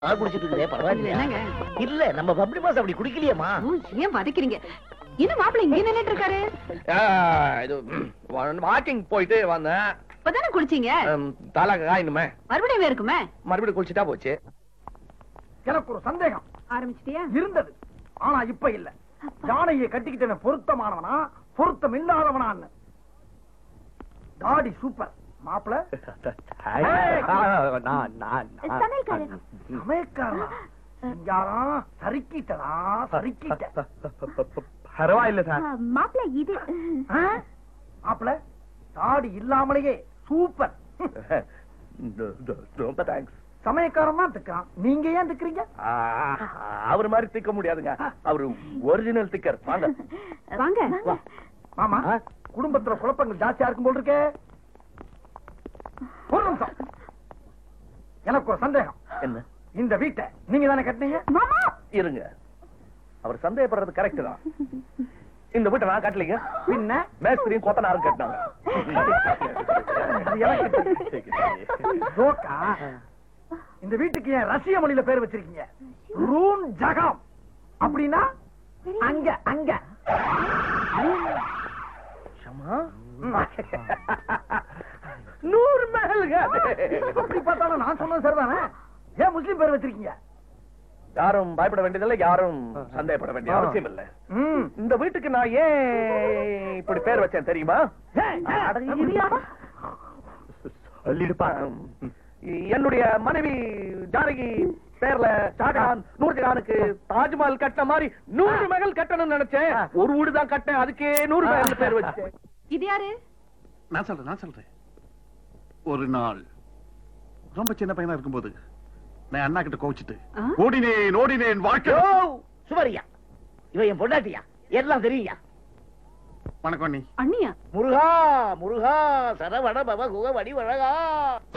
ஆ குடிச்சிட்டு இருக்குதே பரவாயில்லையா என்னங்க இல்ல நம்ம பப்ளி மாஸ் அப்படி குடிக்கலையேமா ஓ, ஏன் வதக்கிறீங்க என்ன மாப்பிள்ளை இங்க நின்னுட்டு இருக்காரு இது வாக்கிங் போயிட்டு வந்தேன் இப்பதானே குளிச்சீங்க ம், தலை காயணுமே மறுபடியும் இருக்குமே மறுபடியும் குளிச்சுட்டா போச்சு எனக்கு ஒரு சந்தேகம் ஆரம்பிச்சிட்டியா இருந்தது ஆனா இப்ப இல்ல யானையை கட்டிக்கிட்டவன் பொருத்தமானவனா பொருத்தம் இல்லாதவனான்னு தாடி சூப்பர் மாப்பிள ஏய். நான், நான், நான். சமயக்காரனா சிங்காரா சறுக்கிட்டடா சறுக்கிட்ட பரவாயில்ல சார் மாப்பிள்ள இது ஆ? மாப்பிள தாடி இல்லாமலேயே சூப்பர் ரொம்ப தேங்க்ஸ் சமயக்காரன் தான் திக்கிறான் நீங்க ஏன் திக்கிறீங்க அவர் மாதிரி திக்க முடியாதுங்க அவரு ஒரிஜினல் திக்கர் வாங்க வாங்க மாமா குடும்பத்துல குழப்பங்கள் ஜாஸ்தியா இருக்கும் போல் இருக்கே ஒரு நிமிஷம் எனக்கு ஒரு சந்தேகம் என்ன இந்த வீட்டை நீங்க தானே கட்டினீங்க மாமா இருங்க அவர் சந்தேகப்படுறது கரெக்ட் தான் இந்த வீட்டை நான் கட்டலைங்க பின்ன மேஸ்திரியும் கொத்தனாரும் கட்டினாங்க அது எனக்கு ஜோக்கா இந்த வீட்டுக்கு ஏன் ரஷ்ய மொழியில பேர் வச்சிருக்கீங்க ரூன் ஜகம் அப்படின்னா அங்க அங்க ஷமா? நூறு மேலுங்க அப்படி பார்த்தாலும் நான் சொன்னது சரிதானே ஏன் முஸ்லீம் பேர் வச்சிருக்கீங்க யாரும் பயப்பட வேண்டியதில்லை யாரும் சந்தேகப்பட வேண்டிய அவசியம் இல்லை ம். இந்த வீட்டுக்கு நான் ஏன் இப்படி பேர் வச்சேன் தெரியுமா ஏன், ஏன்? சொல்லிடுப்பா என்னுடைய மனைவி ஜானகி பேர்ல ஷாஜகான் நூர்ஜஹானுக்கு தாஜ்மஹால் கட்டின மாதிரி நூறு மகள் கட்டணும்னு நினைச்சேன் ஒரு வீடு தான் கட்டேன் அதுக்கே நூறு மகள் பேர் வச்சேன் இது யாரு நான் சொல்றேன் நான் சொல்றேன் ஒரு நாள் ரொம்ப சின்ன பையனா இருக்கும்போது நான் அண்ணா கிட்ட கோவிச்சிட்டு ஆ? ஓடினேன் ஓடினேன் வாழ்க்கை யோ, சுவரியா இவன் என் பொண்டாட்டியா எல்லாம் தெரியுயா வணக்கம் நீ அண்ணியா முருகா முருகா சரவண பவ குக வடி வழகா